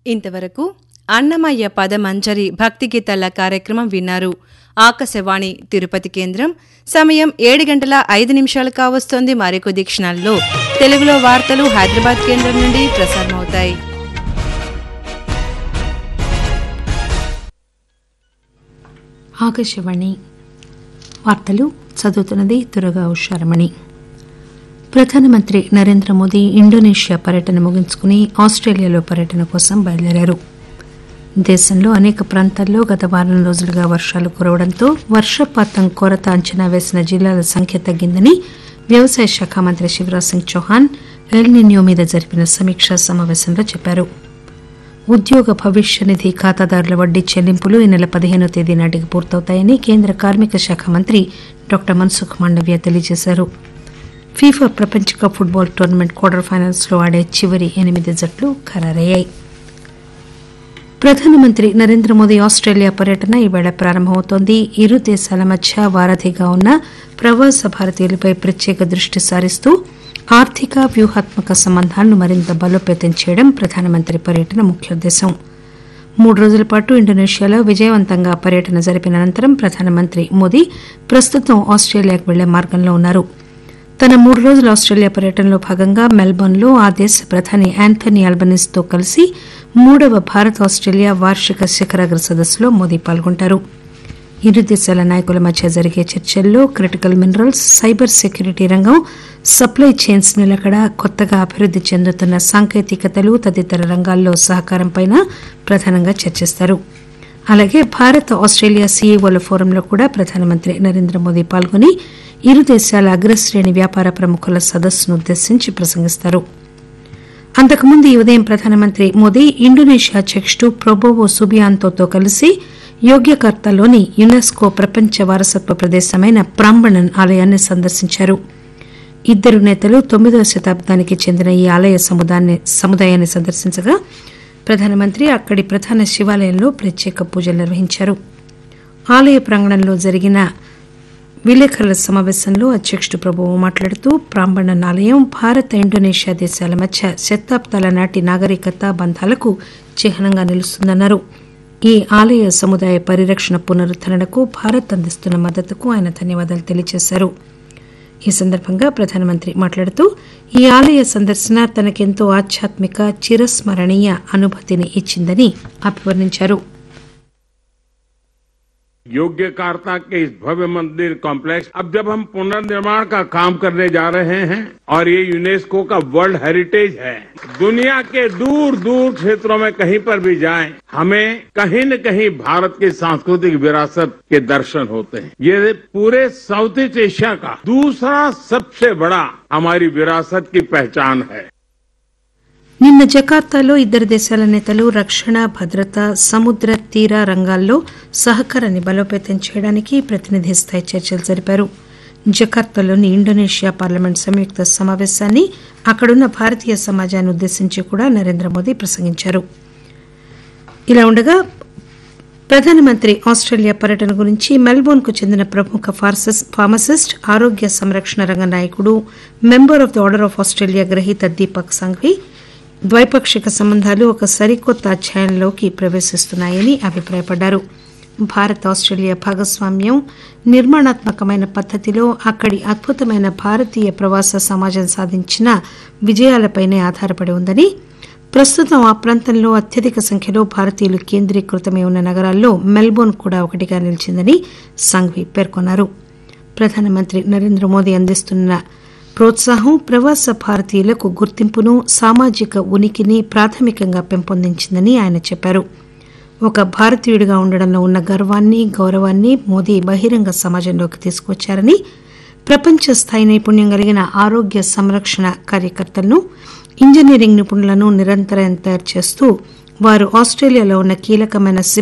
ఇంతవరకు అన్నమయ్య పదమంజరి భక్తి గీతాల కార్యక్రమం విన్నారు ఆకాశవాణి తిరుపతి కేంద్రం సమయం ఏడు గంటల ఐదు నిమిషాలు కావస్తోంది మరికొద్ది క్షణాల్లో తెలుగులో వార్తలు హైదరాబాద్ కేంద్రం నుండి ప్రసారమవుతాయి ఆకాశవాణి వార్తలు చదువుతున్నది దురగా ఉషారమణి ప్రధానమంత్రి నరేంద్ర మోదీ ఇండోనేషియా పర్యటన ముగించుకుని ఆస్ట్రేలియాలో పర్యటన కోసం బయలుదేరారు దేశంలో అనేక ప్రాంతాల్లో గత వారం రోజులుగా వర్షాలు కురవడంతో వర్షపాతం కొరత అంచనా వేసిన జిల్లాల సంఖ్య తగ్గిందని వ్యవసాయ శాఖ మంత్రి శివరాజ్ సింగ్ చౌహాన్ ఎల్నిన్యో మీద జరిపిన సమీక్షా సమావేశంలో చెప్పారు ఉద్యోగ భవిష్య నిధి ఖాతాదారుల వడ్డీ చెల్లింపులు ఈ నెల పదిహేనో తేదీ నాటికి పూర్తవుతాయని కేంద్ర కార్మిక శాఖ మంత్రి డాక్టర్ మన్సుఖ్ మాండవ్య తెలియజేశారు ఫీఫా ప్రపంచ cup football tournament quarter finals లో ఆడే చివరి ఎనిమిది జట్లు ఖరారయ్యాయి ప్రధానమంత్రి నరేంద్ర మోదీ ఆస్ట్రేలియా పర్యటన ఈవేళ ప్రారంభమవుతోంది ఇరు దేశాల మధ్య వారధిగా ఉన్న ప్రవాస భారతీయులపై ప్రత్యేక దృష్టి సారిస్తూ ఆర్థిక వ్యూహాత్మక సంబంధాలను మరింత బలోపేతం చేయడం ప్రధానమంత్రి పర్యటన ముఖ్యోద్దేశం మూడు రోజుల పాటు ఇండోనేషియాలో విజయవంతంగా పర్యటన జరిపిన అనంతరం ప్రధానమంత్రి మోదీ ప్రస్తుతం ఆస్ట్రేలియాకు వెళ్లే మార్గంలో ఉన్నారు తన మూడు రోజుల ఆస్ట్రేలియా పర్యటనలో భాగంగా మెల్బోర్న్లో ఆ దేశ ప్రధాని యాంథనీ అల్బనీస్ తో కలిసి మూడవ భారత్ ఆస్ట్రేలియా వార్షిక శిఖరాగ్ర సదస్సులో మోదీ పాల్గొంటారు ఇరు దేశాల నాయకుల మధ్య జరిగే చర్చల్లో క్రిటికల్ మినరల్స్ సైబర్ సెక్యూరిటీ రంగం సప్లై చైన్స్ నిలకడ కొత్తగా అభివృద్ది చెందుతున్న సాంకేతికతలు తదితర రంగాల్లో సహకారంపై ప్రధానంగా చర్చిస్తారు అలాగే భారత్ ఆస్ట్రేలియా సీఈఓల ఫోరంలో కూడా ప్రధానమంత్రి నరేంద్ర మోదీ పాల్గొని ఇరు దేశాల అగ్రశ్రేణి వ్యాపార ప్రముఖుల సదస్సును ఉద్దేశించి ప్రసంగిస్తారు అంతకుముందు ఈ ఉదయం ప్రధానమంత్రి మోదీ ఇండోనేషియా అధ్యకుడు ప్రొబోవో సుబియాంతోతో కలిసి యోగ్యకర్తలోని యునెస్కో ప్రపంచ వారసత్వ ప్రదేశమైన ప్రాంబణన్ ఆలయాన్ని సందర్శించారు ఇద్దరు నేతలు తొమ్మిదవ శతాబ్దానికి చెందిన ఈ ఆలయ సముదాయాన్ని సముదాయాన్ని సందర్శించగా ప్రధానమంత్రి అక్కడి ప్రధాన శివాలయంలో ప్రత్యేక పూజలు నిర్వహించారు ఆలయ ప్రాంగణంలో జరిగిన విలేకరుల సమావేశంలో అధ్యకుడు ప్రభువు మాట్లాడుతూ ప్రాంబణన్ ఆలయం భారత్ ఇండోనేషియా దేశాల మధ్య శతాబ్దాల నాటి నాగరికత బంధాలకు చిహ్నంగా నిలుస్తుందన్నారు ఈ ఆలయ సముదాయ పరిరక్షణ పునరుద్దరణకు భారత్ అందిస్తున్న మద్దతుకు ఆయన ధన్యవాదాలు తెలియజేశారు ఈ సందర్భంగా ప్రధానమంత్రి మాట్లాడుతూ ఈ ఆలయ సందర్శన తనకెంతో ఆధ్యాత్మిక చిరస్మరణీయ అనుభూతిని ఇచ్చిందని అభివర్ణించారు योग्यकार्ता के इस भव्य मंदिर कॉम्प्लेक्स अब जब हम पुनर्निर्माण का काम करने जा रहे हैं और ये यूनेस्को का वर्ल्ड हेरिटेज है दुनिया के दूर दूर क्षेत्रों में कहीं पर भी जाएं हमें कहीं न कहीं भारत की सांस्कृतिक विरासत के दर्शन होते हैं ये पूरे साउथ ईस्ट एशिया का दूसरा सबसे बड़ा हमारी विरासत की पहचान है నిన్న జకార్తాలో ఇద్దరు దేశాల నేతలు రక్షణ భద్రత సముద్ర తీర రంగాల్లో సహకారాన్ని బలోపేతం చేయడానికి ప్రతినిధి స్థాయి చర్చలు జరిపారు జకార్తాలోని ఇండోనేషియా పార్లమెంట్ సంయుక్త సమావేశాన్ని అక్కడున్న భారతీయ సమాజాన్ని ఉద్దేశించి కూడా నరేంద్ర మోదీ ప్రసంగించారు ఇలా ఉండగా ప్రధానమంత్రి ఆస్ట్రేలియా పర్యటన గురించి మెల్బోర్న్ కు చెందిన ప్రముఖ ఫార్మసిస్ట్ ఆరోగ్య సంరక్షణ రంగ నాయకుడు member of the order of Australia గ్రహీత దీపక్ సంఘ్వి ద్వైపాక్షిక సంబంధాలు ఒక సరికొత్త అధ్యాయంలోకి ప్రవేశిస్తున్నాయని అభిప్రాయపడ్డారు భారత్ ఆస్ట్రేలియా భాగస్వామ్యం నిర్మాణాత్మకమైన పద్దతిలో అక్కడి అద్భుతమైన భారతీయ ప్రవాస సమాజం సాధించిన విజయాలపైనే ఆధారపడి ఉందని ప్రస్తుతం ఆ ప్రాంతంలో అత్యధిక సంఖ్యలో భారతీయులు కేంద్రీకృతమై ఉన్న నగరాల్లో మెల్బోర్న్ కూడా ఒకటిగా నిలిచిందని సంఘ్వి పేర్కొన్నారు ప్రధానమంత్రి నరేంద్ర మోదీ అందిస్తున్న ప్రోత్సాహం ప్రవాస భారతీయులకు గుర్తింపును సామాజిక ఉనికిని ప్రాథమికంగా పెంపొందించిందని ఆయన చెప్పారు ఒక భారతీయుడిగా ఉండడంలో ఉన్న గర్వాన్ని గౌరవాన్ని మోదీ బహిరంగ సమాజంలోకి తీసుకొచ్చారని ప్రపంచ స్థాయి నైపుణ్యం కలిగిన ఆరోగ్య సంరక్షణ కార్యకర్తలను ఇంజనీరింగ్ నిపుణులను నిరంతరం తయారు చేస్తూ వారు ఆస్ట్రేలియాలో ఉన్న కీలకమైన